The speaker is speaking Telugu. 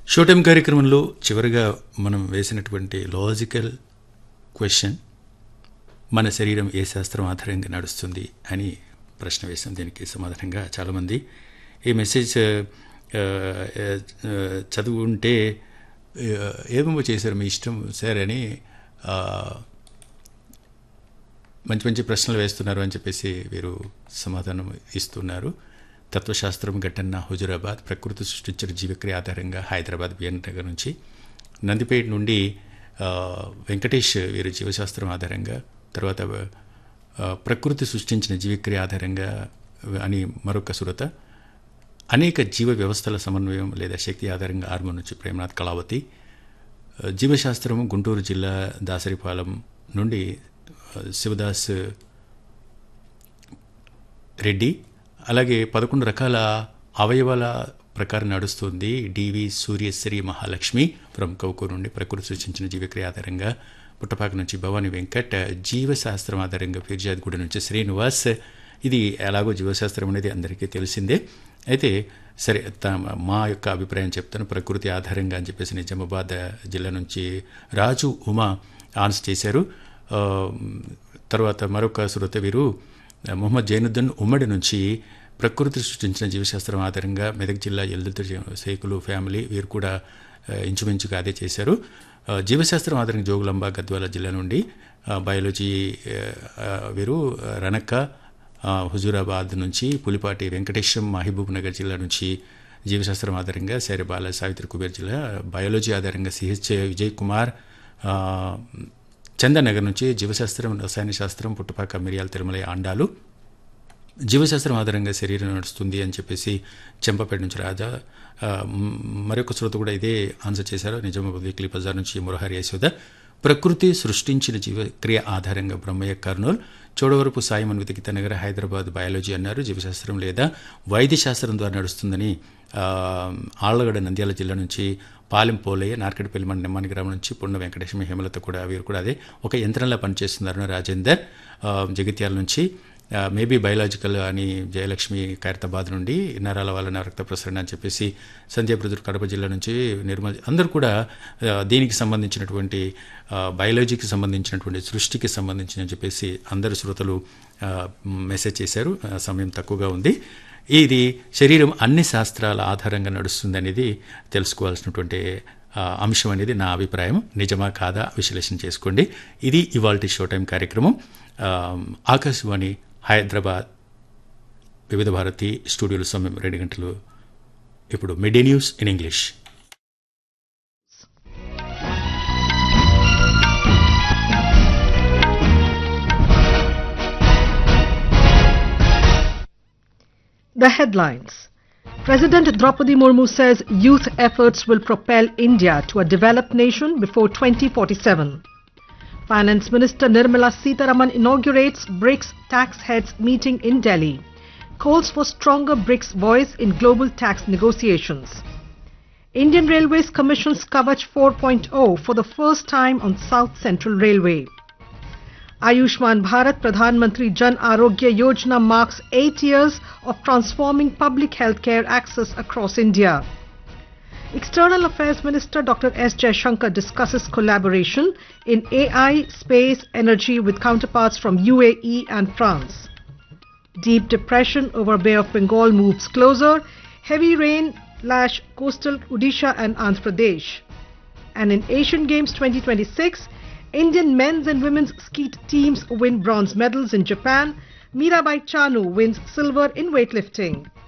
షో టైం కార్యక్రమంలో చివరిగా మనం వేసినటువంటి లాజికల్ క్వశ్చన్ మన శరీరం ఏ శాస్త్రం ఆధారంగా నడుస్తుంది అని ప్రశ్న వేసాం దీనికి సమాధానంగా చాలామంది ఈ మెసేజ్ ఆ, ఆ, ఆ, చదువుంటే ఆ, ఏమేమో చేశారు మీ ఇష్టం సార్ అని ఆ, మంచి మంచి ప్రశ్నలు వేస్తున్నారు అని చెప్పేసి వీరు సమాధానం ఇస్తున్నారు తత్వశాస్త్రం ఘటన హుజురాబాద్ ప్రకృతి సృష్టించిన జీవక్రియ ఆధారంగా హైదరాబాద్ బిఎన్ నగర్ నుంచి నందిపేట నుండి ఆ, వెంకటేష్ వీరు జీవశాస్త్రం ఆధారంగా తర్వాత ఆ, ప్రకృతి సృష్టించిన జీవక్రియ ఆధారంగా అని మరొక సురత అనేక జీవ వ్యవస్థల సమన్వయం లేదా శక్తి ఆధారంగా ఆర్మూర్ నుంచి ప్రేమనాథ్ కళావతి ఆ, జీవశాస్త్రం గుంటూరు జిల్లా దాసరిపాలెం నుండి ఆ, శివదాస్ రెడ్డి అలాగే పదకొండు రకాల అవయవాల ప్రకారం నడుస్తుంది డివి సూర్యశ్రీ మహాలక్ష్మి ఫ్రమ్ కౌకూరు నుండి ప్రకృతి సృష్టించిన జీవక్రియ ఆధారంగా పుట్టపాక నుంచి భవానీ వెంకట్ జీవశాస్త్రం ఆధారంగా ఫిర్జాద్గూడ నుంచి శ్రీనివాస్ ఇది ఎలాగో జీవశాస్త్రం అనేది అందరికీ తెలిసిందే అయితే సరే త- మా యొక్క అభిప్రాయం చెప్తాను ప్రకృతి ఆధారంగా అని చెప్పేసి నిజామాబాద్ జిల్లా నుంచి రాజు ఉమా ఆన్స్ చేశారు ఆ, తర్వాత మరొక శ్రోత వీరు మొహమ్మద్ జైనుద్దీన్ ఉమ్మడి నుంచి ప్రకృతి సృష్టించిన జీవశాస్త్రం ఆధారంగా మెదక్ జిల్లా ఎల్దుర్తి శేఖులు ఫ్యామిలీ వీరు కూడా ఆ, ఇంచుమించుగా అదే చేశారు ఆ, జీవశాస్త్రం ఆధారంగా జోగులాంబ గద్వాల జిల్లా నుండి ఆ, బయాలజీ ఆ, ఆ, వీరు ఆ, రనక్క ఆ, హుజూరాబాద్ నుంచి పులిపాటి వెంకటేశం మహబూబ్ నగర్ జిల్లా నుంచి జీవశాస్త్రం ఆధారంగా శైరబాల సావిత్రి కుబేర్ జిల్లా బయాలజీ ఆధారంగా సిహెచ్ విజయ్ కుమార్ ఆ, చందనగర్ నుంచి జీవశాస్త్రం రసాయన శాస్త్రం పుట్టపాక మిరియాల తిరుమల ఆండాలు జీవశాస్త్రం ఆధారంగా శరీరం నడుస్తుంది అని చెప్పేసి చెంపపేట నుంచి రాజా ఆ, మ్, మరొక శ్రోత కూడా ఇదే ఆన్సర్ చేశారు నిజామాబాద్ వీక్లీ బజార్ నుంచి మురహరి యశోద ప్రకృతి సృష్టించిన జీవక్రియ ఆధారంగా బ్రహ్మయ్య కర్నూల్ చోడవరపు సాయి మన్వితికి తనగర హైదరాబాద్ బయాలజీ అన్నారు జీవశాస్త్రం లేదా వైద్య శాస్త్రం ద్వారా నడుస్తుందని ఆ, ఆళ్లగడ్డ నంద్యాల జిల్లా నుంచి పాలెం పోలయ్య నార్కడిపల్లి మన నిమ్మాని గ్రామం నుంచి పున్న వెంకటేశ్వర హేమలత కూడా వీరు కూడా అదే ఒక యంత్రంలా పనిచేస్తున్నారు రాజేందర్ ఆ, జగిత్యాల నుంచి మేబీ బయలాజికల్ అని జయలక్ష్మి ఖైరతాబాద్ నుండి నరాల వలన రక్త ప్రసరణ అని చెప్పేసి సంధ్యా బ్రదర్ కడప జిల్లా నుంచి నిర్మల్ అందరూ కూడా ఆ, దీనికి సంబంధించినటువంటి ఆ, బయాలజీకి సంబంధించినటువంటి సృష్టికి సంబంధించిన అని చెప్పేసి అందరు శ్రోతలు ఆ, మెసేజ్ చేశారు ఆ, సమయం తక్కువగా ఉంది ఇది శరీరం అన్ని శాస్త్రాల ఆధారంగా నడుస్తుంది అనేది తెలుసుకోవాల్సినటువంటి ఆ, అంశం అనేది నా అభిప్రాయం నిజమా కాదా విశ్లేషణ చేసుకోండి ఇది ఇవాల్టి షో టైం కార్యక్రమం ఆ, ఆకాశవాణి హైదరాబాద్ వివిధ భారతి స్టూడియోలో సమయం రెండు గంటలు ఇప్పుడు midday news in English The headlines. President Draupadi Murmu says youth efforts will propel India to a developed nation before 2047. Finance Minister Nirmala Sitaraman inaugurates BRICS tax heads meeting in Delhi. Calls for stronger BRICS voice in global tax negotiations. Indian Railways commissions Kavach 4.0 for the first time on South Central Railway. Ayushman Bharat Pradhan Mantri Jan Arogya Yojana marks eight years of transforming public healthcare access across India. External Affairs Minister Dr. S. Jaishankar discusses collaboration in AI, space, energy with counterparts from UAE and France. Deep depression over Bay of Bengal moves closer. Heavy rain lash coastal Odisha and Andhra Pradesh. And in Asian Games 2026, Indian men's and women's skeet teams win bronze medals in Japan. Mirabai Chanu wins silver in weightlifting.